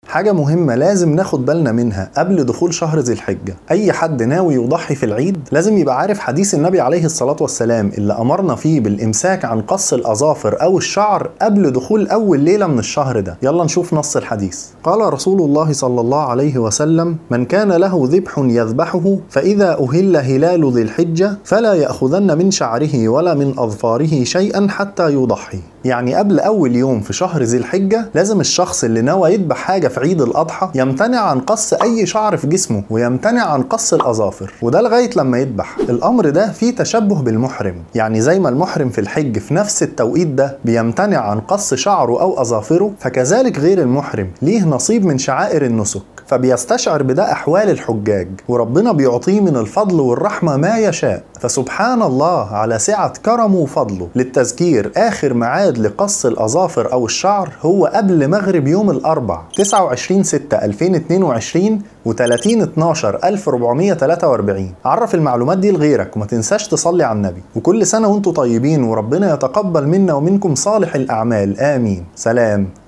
حاجة مهمة لازم ناخد بالنا منها قبل دخول شهر ذي الحجة أي حد ناوي يضحي في العيد لازم يبقى عارف حديث النبي عليه الصلاة والسلام اللي أمرنا فيه بالإمساك عن قص الأظافر أو الشعر قبل دخول أول ليلة من الشهر ده يلا نشوف نص الحديث قال رسول الله صلى الله عليه وسلم من كان له ذبح يذبحه فإذا أهل هلال ذي الحجة فلا يأخذن من شعره ولا من أظفاره شيئا حتى يضحي يعني قبل أول يوم في شهر ذي الحجة لازم الشخص اللي نوى يذبح حاجة في عيد الأضحى يمتنع عن قص أي شعر في جسمه ويمتنع عن قص الأظافر وده لغاية لما يذبح الأمر ده فيه تشبه بالمحرم يعني زي ما المحرم في الحج في نفس التوقيت ده بيمتنع عن قص شعره أو أظافره فكذلك غير المحرم ليه نصيب من شعائر النسك فبيستشعر بده أحوال الحجاج وربنا بيعطيه من الفضل والرحمة ما يشاء فسبحان الله على سعة كرمه وفضله للتذكير آخر ميعاد لقص الأظافر أو الشعر هو قبل مغرب يوم الأربع 29 6 2022 و 30 12 1443 عرف المعلومات دي لغيرك وما تنساش تصلي على النبي وكل سنة وانتم طيبين وربنا يتقبل منا ومنكم صالح الأعمال آمين سلام